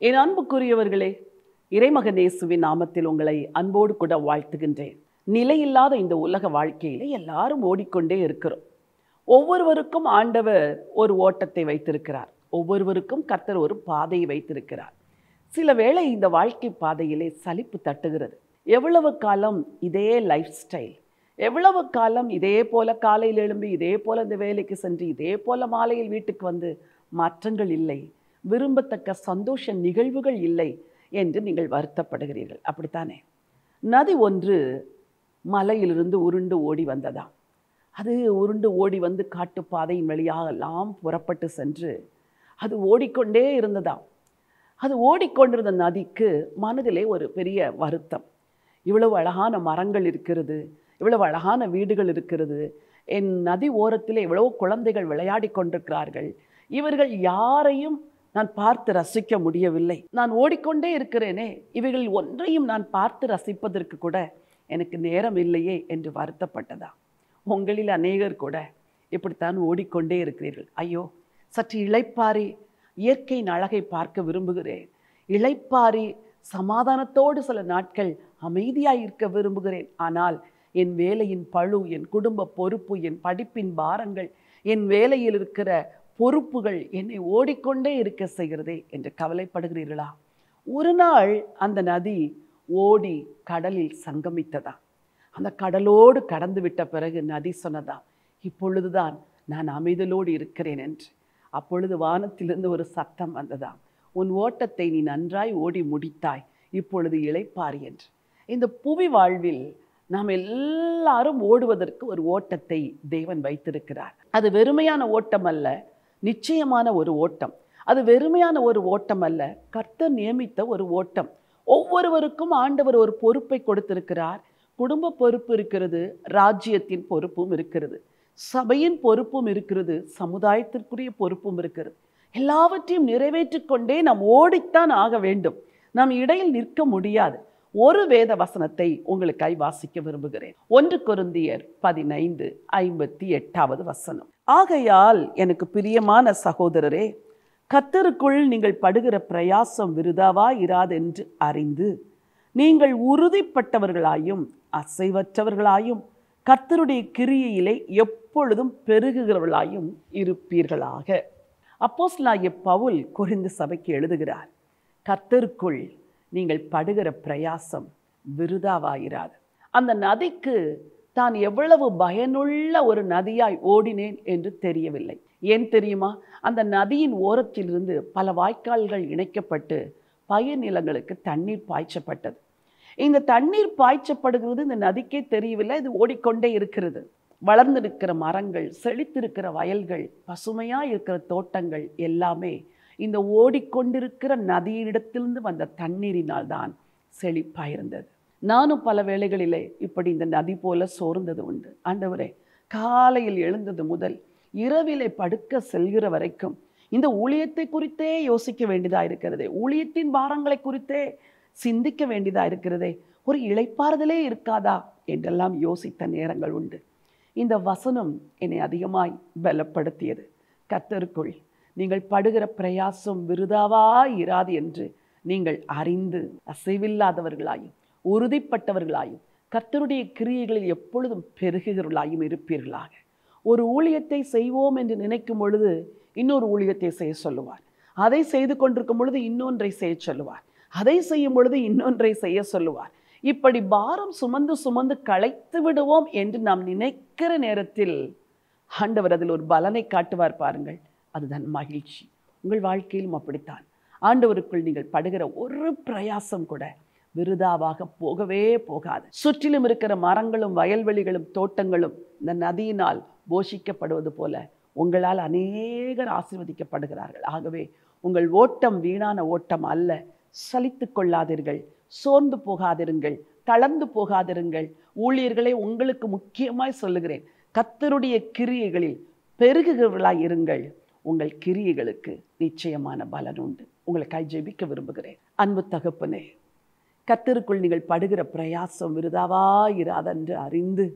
என் அன்புக்குரியவர்களே இறைமகன் இயேசுவின் நாமத்தில் உங்களை அன்போடு கூட வாழ்த்துகின்றேன் நிலையில்லாத இந்த உலக வாழ்க்கையில எல்லாரும் ஓடிக்கொண்டே இருக்கிறோம் ஒவ்வொருவருக்கும் ஆண்டவர் ஒரு ஓட்டத்தை வைத்திருக்கிறார் ஒவ்வொருவருக்கும் கர்த்தர் ஒரு பாதையை வைத்திருக்கிறார் சில வேளை இந்த வாழ்க்கை பாதையிலே சலிப்பு தட்டுகிறது எவ்வளவு காலம் இதே லைஃப் ஸ்டைல் எவ்வளவு காலம் இதே போல காலையில் எழும்பி இதே போல இந்த வேலைக்கு சென்று இதே போல மாலையில் வீட்டுக்கு வந்து மாற்றங்கள் இல்லை விரும்பத்தக்க சந்தோஷ நிகழ்வுகள் இல்லை என்று நீங்கள் வருத்தப்படுகிறீர்கள் அப்படித்தானே நதி ஒன்று மலையிலிருந்து உருண்டு ஓடி வந்ததாம் அது உருண்டு ஓடி வந்து காட்டுப்பாதையின் வழியாக எல்லாம் புறப்பட்டு சென்று அது ஓடிக்கொண்டே இருந்ததாம் அது ஓடிக்கொண்டிருந்த நதிக்கு மனதிலே ஒரு பெரிய வருத்தம் இவ்வளவு அழகான மரங்கள் இருக்கிறது இவ்வளவு அழகான வீடுகள் இருக்கிறது என் நதி ஓரத்திலே இவ்வளவு குழந்தைகள் விளையாடி கொண்டிருக்கிறார்கள் இவர்கள் யாரையும் நான் பார்த்து ரசிக்க முடியவில்லை நான் ஓடிக்கொண்டே இருக்கிறேனே இவைகள் ஒன்றையும் நான் பார்த்து ரசிப்பதற்கு கூட எனக்கு நேரம் இல்லையே என்று வருத்தப்பட்டதா உங்களில் அநேகர் கூட இப்படித்தான் ஓடிக்கொண்டே இருக்கிறீர்கள் ஐயோ சற்று இளைப்பாரி இயற்கையின் அழகை பார்க்க விரும்புகிறேன் இளைப்பாரி சமாதானத்தோடு சில நாட்கள் அமைதியாய் இருக்க விரும்புகிறேன் ஆனால் என் வேலையின் பழு என் குடும்ப பொறுப்பு என் படிப்பின் பாரங்கள் என் வேலையில் இருக்கிற பொறுப்புகள் என்னை ஓடிக்கொண்டே இருக்க செய்கிறதே என்று கவலைப்படுகிறீர்களா ஒரு நாள் அந்த நதி ஓடி கடலில் சங்கமித்ததா அந்த கடலோடு கடந்து விட்ட பிறகு நதி சொன்னதா இப்பொழுதுதான் நான் அமைதலோடு இருக்கிறேன் என்று அப்பொழுது வானத்திலிருந்து ஒரு சத்தம் வந்ததாம் உன் ஓட்டத்தை நீ நன்றாய் ஓடி முடித்தாய் இப்பொழுது இளைப்பாரி என்று இந்த புவி வாழ்வில் நாம் எல்லாரும் ஓடுவதற்கு ஒரு ஓட்டத்தை தேவன் வைத்திருக்கிறார் அது வெறுமையான ஓட்டம் அல்ல நிச்சயமான ஒரு ஓட்டம் அது வெறுமையான ஒரு ஓட்டம் அல்ல கர்த்தர் நியமித்த ஒரு ஓட்டம் ஒவ்வொருவருக்கும் ஆண்டவர் ஒரு பொறுப்பை கொடுத்திருக்கிறார் குடும்ப பொறுப்பு இருக்கிறது ராஜ்யத்தின் பொறுப்பும் இருக்கிறது சபையின் பொறுப்பும் இருக்கிறது சமுதாயத்திற்குரிய பொறுப்பும் இருக்கிறது எல்லாவற்றையும் நிறைவேற்றிக் கொண்டே நாம் ஓடித்தான் ஆக வேண்டும் நாம் இடையில் நிற்க முடியாது ஒரு வேத வசனத்தை உங்களுக்காய் வாசிக்க விரும்புகிறேன் ஒன்று கொருந்தியர் பதினைந்து ஐம்பத்தி எட்டாவது வசனம் ஆகையால் எனக்கு பிரியமான சகோதரரே கத்தருக்குள் நீங்கள் படுகிற பிரயாசம் விருதாவா இராதென்று அறிந்து நீங்கள் உறுதிப்பட்டவர்களாயும் அசைவற்றவர்களாயும் கர்த்தருடைய கிரியையிலே எப்பொழுதும் பெருகுகிறவர்களாயும் இருப்பீர்களாக அப்போஸ்லாகிய பவுல் குறிந்து சபைக்கு எழுதுகிறார் கர்த்தருக்குள் நீங்கள் படுகிற பிரயாசம் விருதாவாயிராது அந்த நதிக்கு தான் எவ்வளவு பயனுள்ள ஒரு நதியாய் ஓடினேன் என்று தெரியவில்லை ஏன் தெரியுமா அந்த நதியின் ஓரத்திலிருந்து பல வாய்க்கால்கள் இணைக்கப்பட்டு பயிர் நிலங்களுக்கு தண்ணீர் பாய்ச்சப்பட்டது இந்த தண்ணீர் பாய்ச்சப்படுகிறது இந்த நதிக்கே தெரியவில்லை இது ஓடிக்கொண்டே இருக்கிறது வளர்ந்திருக்கிற மரங்கள் செழித்திருக்கிற வயல்கள் பசுமையாக இருக்கிற தோட்டங்கள் எல்லாமே இந்த ஓடிக்கொண்டிருக்கிற நதியிடத்திலிருந்து வந்த தண்ணீரினால் தான் செழிப்பாக இருந்தது நானும் பல வேளைகளிலே இப்படி இந்த நதி போல சோர்ந்தது உண்டு ஆண்டவரே காலையில் எழுந்தது முதல் இரவிலே படுக்க செல்கிற வரைக்கும் இந்த ஊழியத்தை குறித்தே யோசிக்க வேண்டியதாக இருக்கிறதே ஊழியத்தின் பாரங்களை குறித்தே சிந்திக்க வேண்டியதாக இருக்கிறதே ஒரு இளைப்பாறுதலே இருக்காதா என்றெல்லாம் யோசித்த நேரங்கள் உண்டு இந்த வசனம் என்னை அதிகமாய் பலப்படுத்தியது கத்தருக்குள் நீங்கள் படுகிற பிரயாசம் விருதாவா இராது என்று நீங்கள் அறிந்து அசைவில்லாதவர்களாயும் உறுதிப்பட்டவர்களாயும் கர்த்தருடைய கிரியைகளில் எப்பொழுதும் பெருகுகிறவர்களாயும் இருப்பீர்களாக ஒரு ஊழியத்தை செய்வோம் என்று நினைக்கும் பொழுது இன்னொரு ஊழியத்தை செய்ய சொல்லுவார் அதை செய்து கொண்டிருக்கும் பொழுது இன்னொன்றை செய்ய சொல்லுவார் அதை செய்யும் பொழுது இன்னொன்றை செய்ய சொல்லுவார் இப்படி பாரம் சுமந்து சுமந்து களைத்து விடுவோம் என்று நாம் நினைக்கிற நேரத்தில் ஆண்டவர் அதில் ஒரு பலனை காட்டுவார் பாருங்கள் அதுதான் மகிழ்ச்சி உங்கள் வாழ்க்கையிலும் அப்படித்தான் ஆண்டவருக்குள் நீங்கள் படுகிற ஒரு பிரயாசம் கூட விருதாவாக போகவே போகாது சுற்றிலும் இருக்கிற மரங்களும் வயல்வெளிகளும் தோட்டங்களும் இந்த நதியினால் போஷிக்கப்படுவது போல உங்களால் அநேகர் ஆசீர்வதிக்கப்படுகிறார்கள் ஆகவே உங்கள் ஓட்டம் வீணான ஓட்டம் அல்ல சலித்து கொள்ளாதீர்கள் சோர்ந்து போகாதிருங்கள் தளர்ந்து போகாதிருங்கள் ஊழியர்களை உங்களுக்கு முக்கியமாய் சொல்லுகிறேன் கத்தருடைய கிரியைகளில் பெருகுகிறவர்களாய் இருங்கள் உங்கள் கிரியைகளுக்கு நிச்சயமான பலன் உண்டு உங்களுக்காய் ஜெபிக்க விரும்புகிறேன் அன்பு தகப்பனே கத்தருக்குள் நீங்கள் படுகிற பிரயாசம் விருதாவாயிராதென்று அறிந்து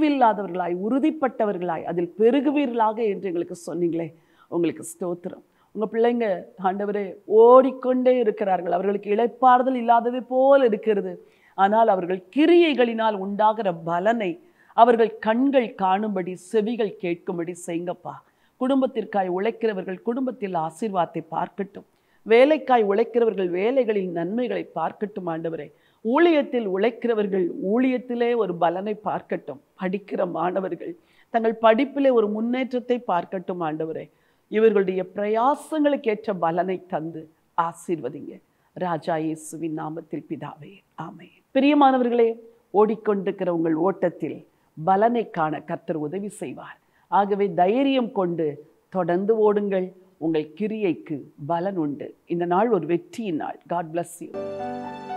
அசைவில்லாதவர்களாய் உறுதிப்பட்டவர்களாய் அதில் பெருகுவீர்களாக என்று எங்களுக்கு சொன்னீங்களே உங்களுக்கு ஸ்தோத்திரம் உங்கள் பிள்ளைங்க ஆண்டவரே ஓடிக்கொண்டே இருக்கிறார்கள் அவர்களுக்கு இளைப்பாறுதல் இல்லாதது போல் இருக்கிறது ஆனால் அவர்கள் கிரியைகளினால் உண்டாகிற பலனை அவர்கள் கண்கள் காணும்படி செவிகள் கேட்கும்படி செய்யுங்கப்பா குடும்பத்திற்காய் உழைக்கிறவர்கள் குடும்பத்தில் ஆசீர்வாதத்தை பார்க்கட்டும் வேலைக்காய் உழைக்கிறவர்கள் வேலைகளில் நன்மைகளை பார்க்கட்டும் ஆண்டவரே ஊழியத்தில் உழைக்கிறவர்கள் ஊழியத்திலே ஒரு பலனை பார்க்கட்டும் படிக்கிற மாணவர்கள் தங்கள் படிப்பிலே ஒரு முன்னேற்றத்தை பார்க்கட்டும் ஆண்டவரே இவர்களுடைய பிரயாசங்களுக்கு ஏற்ற பலனை தந்து ஆசீர்வதிங்க ராஜா இயேசுவின் நாமத்தில் பிதாவே ஆமே பிரியமானவர்களே ஓடிக்கொண்டிருக்கிற உங்கள் ஓட்டத்தில் பலனை காண கர்த்தர் உதவி செய்வார் ஆகவே தைரியம் கொண்டு தொடர்ந்து ஓடுங்கள் உங்கள் கிரியைக்கு பலன் உண்டு இந்த நாள் ஒரு வெற்றியின் நாள் காட் bless யூ